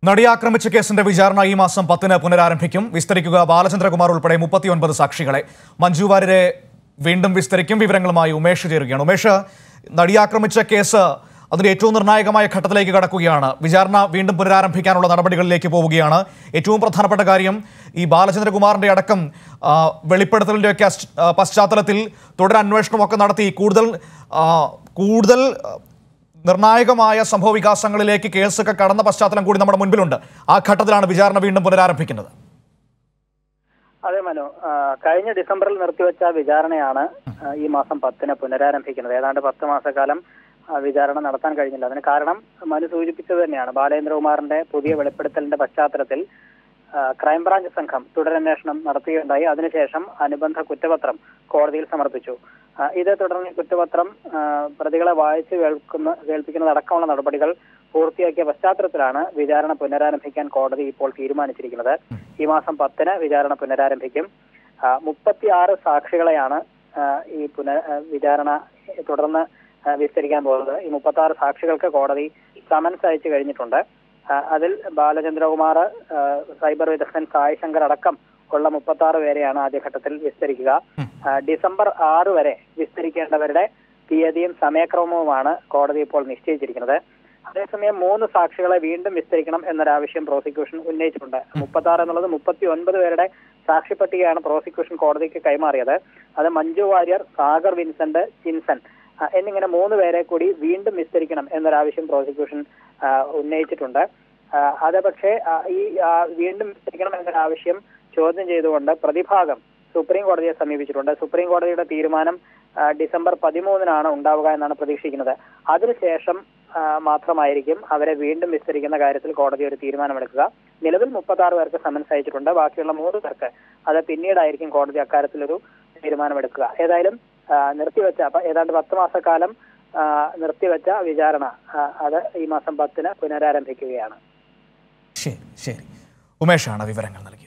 നടിയെ ആക്രമിച്ച കേസിന്റെ വിചാരണ ഈ മാസം പത്തിന് പുനരാരംഭിക്കും വിസ്തരിക്കുക ബാലചന്ദ്രകുമാർ ഉൾപ്പെടെ മുപ്പത്തിയൊൻപത് സാക്ഷികളെ മഞ്ജു വാര്യരെ വീണ്ടും വിസ്തരിക്കും വിവരങ്ങളുമായി ഉമേഷ് ചേരുകയാണ് ഉമേഷ് നടിയെ ആക്രമിച്ച കേസ് അതിന്റെ ഏറ്റവും നിർണായകമായ ഘട്ടത്തിലേക്ക് കടക്കുകയാണ് വിചാരണ വീണ്ടും പുനരാരംഭിക്കാനുള്ള നടപടികളിലേക്ക് പോവുകയാണ് ഏറ്റവും പ്രധാനപ്പെട്ട കാര്യം ഈ ബാലചന്ദ്രകുമാറിന്റെ അടക്കം ആ, വെളിപ്പെടുത്തലിന്റെയൊക്കെ അസ്- ആ, പശ്ചാത്തലത്തിൽ തുടരന്വേഷണമൊക്കെ നടത്തി കൂടുതൽ ആ, കൂടുതൽ ആ, നിർണായകമായ സംഭവ വികാസങ്ങളിലേക്ക് കേസൊക്കെ കടന്ന പശ്ചാത്തലം കൂടി നമ്മുടെ മുൻപിലുണ്ട് ആ ഘട്ടത്തിലാണ് വിചാരണ വീണ്ടും പുനരാരംഭിക്കുന്നത് അതെ മനു ആ, കഴിഞ്ഞ ഡിസംബറിൽ നിർത്തിവെച്ച വിചാരണയാണ് ആ, ഈ മാസം പത്തിന് പുനരാരംഭിക്കുന്നത് ഏതാണ്ട് പത്ത് മാസക്കാലം ആ, വിചാരണ നടത്താൻ കഴിഞ്ഞില്ല അതിന് കാരണം മനു സൂചിപ്പിച്ചത് തന്നെയാണ് ബാലേന്ദ്രകുമാറിന്റെ പുതിയ വെളിപ്പെടുത്തലിന്റെ പശ്ചാത്തലത്തിൽ ആ, ക്രൈംബ്രാഞ്ച് സംഘം തുടരന്വേഷണം നടത്തുകയുണ്ടായി അതിനുശേഷം അനുബന്ധ കുറ്റപത്രം കോടതിയിൽ സമർപ്പിച്ചു ആ, ഇതേ തുടർന്ന് ഈ കുറ്റപത്രം ആ, പ്രതികളെ വായിച്ചു കേൾക്കുന്ന കേൾപ്പിക്കുന്നതടക്കമുള്ള നടപടികൾ പൂർത്തിയാക്കിയ പശ്ചാത്തലത്തിലാണ് വിചാരണ പുനരാരംഭിക്കാൻ കോടതി ഇപ്പോൾ തീരുമാനിച്ചിരിക്കുന്നത് ഈ മാസം പത്തിന് വിചാരണ പുനരാരംഭിക്കും മുപ്പത്തിയാറ് സാക്ഷികളെയാണ് ആ, ഈ പുനർ ആ, വിചാരണ തുടർന്ന് ആ, വിസ്തരിക്കാൻ പോകുന്നത് ഈ മുപ്പത്തി ആറ് സാക്ഷികൾക്ക് കോടതി സമൻസ് അയച്ചു കഴിഞ്ഞിട്ടുണ്ട് ആ, അതിൽ ബാലചന്ദ്രകുമാർ ആ, സൈബർ വിദഗ്ധൻ സായ് ശങ്കർ അടക്കം ഉള്ള മുപ്പത്തി ആറ് പേരെയാണ് ആദ്യഘട്ടത്തിൽ വിസ്തരിക്കുക ആ, ഡിസംബർ ആറ് വരെ വിസ്തരിക്കേണ്ടവരുടെ തീയതിയും സമയക്രമവുമാണ് കോടതി ഇപ്പോൾ നിശ്ചയിച്ചിരിക്കുന്നത് അതേസമയം മൂന്ന് സാക്ഷികളെ വീണ്ടും വിസ്തരിക്കണം എന്നൊരാവശ്യം പ്രോസിക്യൂഷൻ ഉന്നയിച്ചിട്ടുണ്ട് മുപ്പത്തി ആറ് എന്നുള്ളത് മുപ്പത്തി ഒൻപത് പേരുടെ സാക്ഷി പട്ടികയാണ് പ്രോസിക്യൂഷൻ കോടതിക്ക് കൈമാറിയത് അത് മഞ്ജു വാര്യർ സാഗർ വിൻസെന്റ് ചിൻസൺ ആ, എന്നിങ്ങനെ മൂന്ന് പേരെ കൂടി വീണ്ടും വിസ്തരിക്കണം എന്നൊരാവശ്യം പ്രോസിക്യൂഷൻ ആ, ഉന്നയിച്ചിട്ടുണ്ട് ആ, അത് പക്ഷേ ആ, ഈ ആ, വീണ്ടും വിസ്തരിക്കണം എന്നൊരാവശ്യം ചോദ്യം ചെയ്തുകൊണ്ട് പ്രതിഭാഗം സുപ്രീം കോടതിയെ സമീപിച്ചിട്ടുണ്ട് സുപ്രീം കോടതിയുടെ തീരുമാനം ആ, ഡിസംബർ പതിമൂന്നിനാണ് ഉണ്ടാവുക എന്നാണ് പ്രതീക്ഷിക്കുന്നത് അതിനുശേഷം ആ, മാത്രമായിരിക്കും അവരെ വീണ്ടും വിസ്തരിക്കുന്ന കാര്യത്തിൽ കോടതി ഒരു തീരുമാനമെടുക്കുക നിലവിൽ മുപ്പത്തി ആറ് പേർക്ക് സമൻസ് അയച്ചിട്ടുണ്ട് ബാക്കിയുള്ള മൂന്ന് പേർക്ക് അത് പിന്നീടായിരിക്കും കോടതി അക്കാര്യത്തിൽ ഒരു തീരുമാനമെടുക്കുക ഏതായാലും ആ, നിർത്തിവെച്ച അപ്പൊ ഏതാണ്ട് പത്ത് മാസക്കാലം ആ, നിർത്തിവെച്ച വിചാരണ ആ, അത് ഈ മാസം പത്തിന് പുനരാരംഭിക്കുകയാണ് ശരി ശരി ഉമേഷാണ് വിവരങ്ങൾ നൽകിയത്